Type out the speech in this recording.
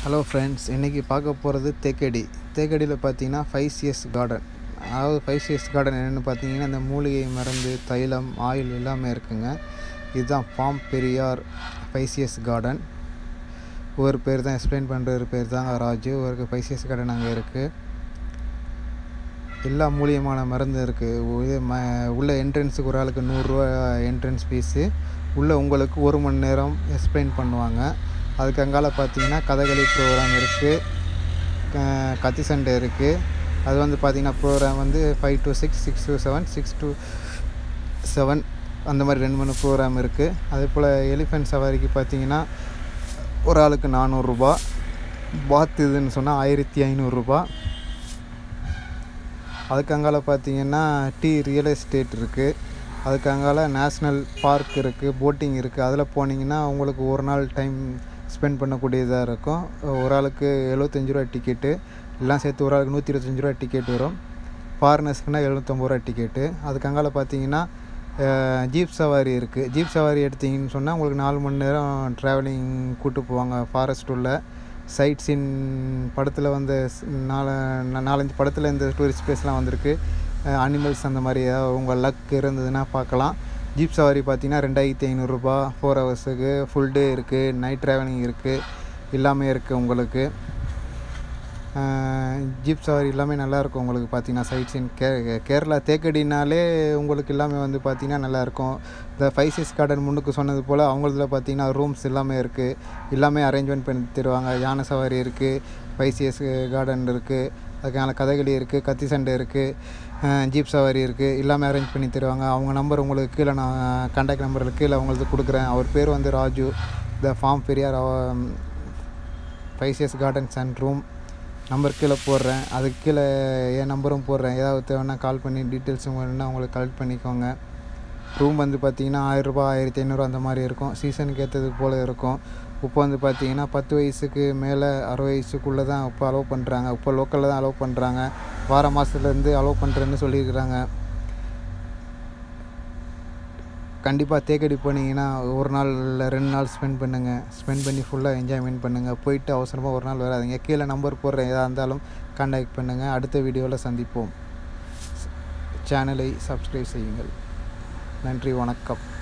hello friends இன்றைக்கி பார்க்க போகிறது தேக்கடி தேக்கடியில் பார்த்தீங்கன்னா ஃபைவ் சிஎஸ் கார்டன் அதாவது ஃபைவ் சிஎஸ் கார்டன் என்னென்னு பார்த்தீங்கன்னா இந்த மூலிகை மருந்து தைலம் ஆயில் எல்லாமே இருக்குங்க இதுதான் farm Periyar five CS garden ஒரு பேர் தான் எக்ஸ்பிளைன் பண்ணுற பேர் தாங்க ராஜு ஒரு ஃபைவ் சிஎஸ் கார்டன் அங்கே இருக்குது எல்லா மூலியமான மருந்து இருக்குது ம உள்ள என்ட்ரன்ஸுக்கு ஒரு ஆளுக்கு நூறுரூவா என்ட்ரன்ஸ் ஃபீஸு உள்ளே உங்களுக்கு ஒரு மணி நேரம் எக்ஸ்பிளைன் பண்ணுவாங்க அதுக்கு அங்கால பார்த்தீங்கன்னா கதகளி ப்ரோக்ராம் இருக்குது கத்தி சண்டை இருக்குது அது வந்து பார்த்திங்கன்னா ப்ரோக்ராம் வந்து five to six six to seven six to seven அந்த மாதிரி ரெண்டு மூணு ப்ரோக்ராம் இருக்குது அதே போல் எலிஃபென்ட் சவாரிக்கு பார்த்தீங்கன்னா ஒரு ஆளுக்கு நானூறுரூபா பாத் இதுன்னு சொன்னால் ஆயிரத்தி ஐநூறுரூபா அதுக்கு அங்கால பார்த்தீங்கன்னா டீ ரியல் எஸ்டேட் இருக்குது அதுக்கு அங்கால நேஷ்னல் பார்க் இருக்குது போட்டிங் இருக்குது அதில் போனீங்கன்னா உங்களுக்கு ஒரு நாள் டைம் ஸ்பெண்ட் பண்ணக்கூடியதாக இருக்கும் ஒரு ஆளுக்கு எழுபத்தஞ்சி ரூபா டிக்கெட்டு எல்லாம் சேர்த்து ஒரு ஆளுக்கு நூற்றி இருபத்தஞ்சி ரூபா டிக்கெட் வரும் ஃபாரினர்ஸ்க்குனா எழுநூற்றம்பது ரூபா டிக்கெட்டு அதுக்கு அங்கால பார்த்தீங்கன்னா ஜீப் சவாரி இருக்குது ஜீப் சவாரி எடுத்தீங்கன்னு சொன்னால் உங்களுக்கு நாலு மணி நேரம் ட்ராவலிங் கூப்பிட்டு போவாங்க ஃபாரஸ்ட் உள்ள சைட் சீன் படத்தில் வந்த நாலு நாலஞ்சு படத்தில் இந்த டூரிஸ்ட் பிளேஸ்லாம் வந்திருக்கு அனிமல்ஸ் அந்த மாதிரி ஏதாவது உங்கள் லக் இருந்ததுன்னா பார்க்கலாம் ஜீப் சவாரி பார்த்தீங்கன்னா ரெண்டாயிரத்தி ஐநூறுரூபா ஃபோர் ஹவர்ஸுக்கு ஃபுல் டே இருக்குது நைட் ட்ராவலிங் இருக்குது எல்லாமே இருக்குது உங்களுக்கு ஜீப் சவாரி எல்லாமே நல்லாயிருக்கும் உங்களுக்கு பார்த்தீங்கன்னா சைட் சீன் கே கேரளா தேக்கடினாலே உங்களுக்கு எல்லாமே வந்து பார்த்திங்கன்னா நல்லாயிருக்கும் இந்த ஃபைவ் சிக்ஸ் கார்டன் முன்னுக்கு சொன்னது போல் அவங்களதுல பார்த்தீங்கன்னா ரூம்ஸ் எல்லாமே இருக்குது எல்லாமே அரேஞ்ச்மெண்ட் பண்ணி தருவாங்க யானை சவாரி இருக்குது ஃபைவ் சிஎஸ் கார்டன் இருக்குது அதுக்கான கதகளி இருக்குது கத்தி சண்டை இருக்குது ஜீப் சவாரி இருக்குது எல்லாமே அரேஞ்ச் பண்ணி தருவாங்க அவங்க நம்பர் உங்களுக்கு கீழே நான் கான்டாக்ட் நம்பருக்கு கீழே அவங்களுக்கு கொடுக்குறேன் அவர் பேர் வந்து Raju the farm Periyar five CS gardens and room number கீழே போடுறேன் அதுக்கு கீழே என் நம்பரும் போடுறேன் ஏதாவது தேவைன்னா கால் பண்ணி டீட்டெயில்ஸும் வேணுன்னா அவங்களுக்கு கலெக்ட் பண்ணிக்கோங்க ரூம் வந்து பார்த்திங்கன்னா ஆயிரரூபா ஆயிரத்தி ஐநூறுரூவா அந்த மாதிரி இருக்கும் சீசனுக்கு ஏற்றது போல் இருக்கும் இப்போ வந்து பார்த்திங்கன்னா பத்து வயசுக்கு மேலே அறுபது வயசுக்குள்ளே தான் இப்போ அலோவ் பண்ணுறாங்க இப்போ லோக்கலில் தான் அலோவ் பண்ணுறாங்க வார மாதத்துலேருந்து அலோவ் பண்ணுறேன்னு சொல்லியிருக்கிறாங்க கண்டிப்பாக தேக்கடி போனீங்கன்னா ஒரு நாள் இல்லை ரெண்டு நாள் ஸ்பெண்ட் பண்ணுங்கள் ஸ்பெண்ட் பண்ணி ஃபுல்லாக என்ஜாய்மெண்ட் பண்ணுங்கள் போயிட்டு அவசரமாக ஒரு நாள் வராதிங்க கீழே நம்பர் போடுறேன் எதாக இருந்தாலும் கான்டாக்ட் பண்ணுங்கள் அடுத்த வீடியோவில் சந்திப்போம் சேனலை சப்ஸ்கிரைப் செய்யுங்கள் நன்றி வணக்கம்